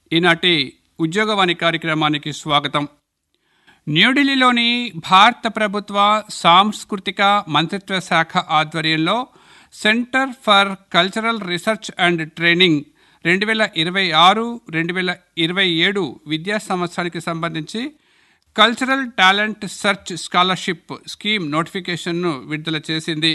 ఈనాటి ఉద్యోగవాణి కార్యక్రమానికి స్వాగతం న్యూఢిల్లీలోని భారత ప్రభుత్వ సాంస్కృతిక మంత్రిత్వ శాఖ ఆధ్వర్యంలో centre for cultural research and training రెండు వేల ఇరవై ఆరు రెండు వేల ఇరవై ఏడు విద్యా సంవత్సరానికి సంబంధించి cultural talent search scholarship scheme నోటిఫికేషన్ను విడుదల చేసింది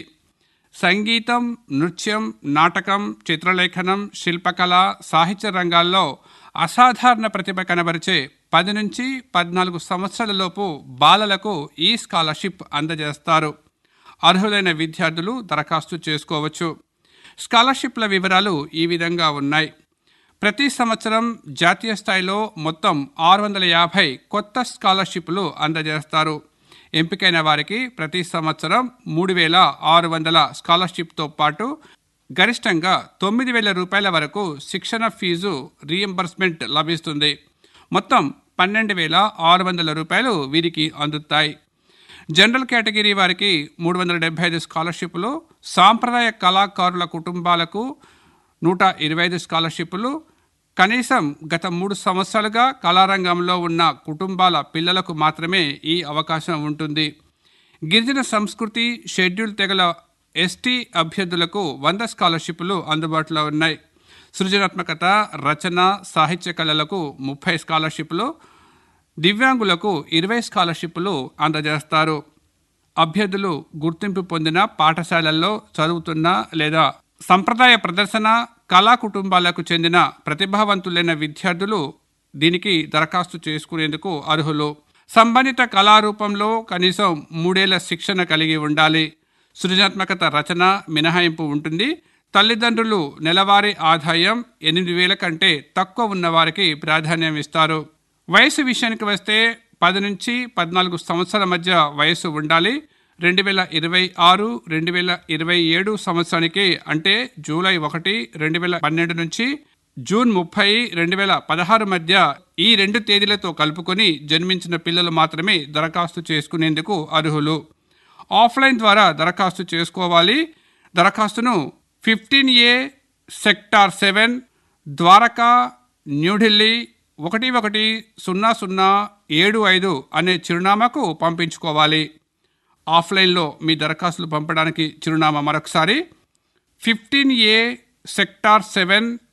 సంగీతం నృత్యం నాటకం చిత్రలేఖనం శిల్పకళ సాహిత్య రంగాల్లో అసాధారణ ప్రతిభ కనబరిచే పది నుంచి పద్నాలుగు సంవత్సరాలలోపు బాలలకు ఈ స్కాలర్షిప్ అందజేస్తారు అర్హులైన విద్యార్థులు దరఖాస్తు చేసుకోవచ్చు స్కాలర్షిప్ల వివరాలు ఈ విధంగా ఉన్నాయి ప్రతి సంవత్సరం జాతీయ స్థాయిలో మొత్తం ఆరు వందల యాభై కొత్త స్కాలర్షిప్లు అందజేస్తారు ఎంపికైన వారికి ప్రతి సంవత్సరం మూడు వేల ఆరు వందల స్కాలర్షిప్తో పాటు గరిష్టంగా తొమ్మిది వేల రూపాయల వరకు శిక్షణ ఫీజు రీఎంబర్స్మెంట్ లభిస్తుంది మొత్తం పన్నెండు వేల ఆరు వందల రూపాయలు వీరికి అందుతాయి జనరల్ కేటగిరీ వారికి మూడు వందల డెబ్బై ఐదు స్కాలర్షిప్లు సాంప్రదాయ కళాకారుల కుటుంబాలకు నూట ఇరవై ఐదు స్కాలర్షిప్లు కనీసం గత మూడు సంవత్సరాలుగా కళారంగంలో ఉన్న కుటుంబాల పిల్లలకు మాత్రమే ఈ అవకాశం ఉంటుంది గిరిజన సంస్కృతి షెడ్యూల్ తెగల ఎస్టీ అభ్యర్థులకు వంద స్కాలర్షిప్లు అందుబాటులో ఉన్నాయి సృజనాత్మకత రచన సాహిత్య కళలకు ముప్పై స్కాలర్షిప్లు దివ్యాంగులకు ఇరవై స్కాలర్షిప్లు అందజేస్తారు అభ్యర్థులు గుర్తింపు పొందిన పాఠశాలల్లో చదువుతున్న లేదా సంప్రదాయ ప్రదర్శన కళా కుటుంబాలకు చెందిన ప్రతిభావంతులైన విద్యార్థులు దీనికి దరఖాస్తు చేసుకునేందుకు అర్హులు సంబంధిత కళారూపంలో కనీసం మూడేళ్ల శిక్షణ కలిగి ఉండాలి సృజనాత్మకత రచన మినహాయింపు ఉంటుంది తల్లిదండ్రులు నెలవారీ ఆదాయం ఎనిమిది వేల కంటే తక్కువ ఉన్న వారికి ప్రాధాన్యం ఇస్తారు వయసు విషయానికి వస్తే పది నుంచి పద్నాలుగు సంవత్సరాల మధ్య వయసు ఉండాలి రెండు వేల ఇరవై ఆరు రెండు వేల ఇరవై ఏడు సంవత్సరానికి అంటే జూలై ఒకటి రెండు వేల పన్నెండు నుంచి జూన్ ముప్పై రెండు వేల పదహారు మధ్య ఈ రెండు తేదీలతో కలుపుకొని జన్మించిన పిల్లలు మాత్రమే దరఖాస్తు చేసుకునేందుకు అర్హులు ఆఫ్లైన్ ద్వారా దరఖాస్తు చేసుకోవాలి దరఖాస్తును fifteen A sector seven Dwarka New Delhi ఒకటి ఒకటి సున్నా సున్నా ఏడు ఐదు అనే చిరునామాకు పంపించుకోవాలి ఆఫ్లైన్లో మీ దరఖాస్తులు పంపడానికి చిరునామా మరొకసారి ఫిఫ్టీన్ ఏ సెక్టార్ సెవెన్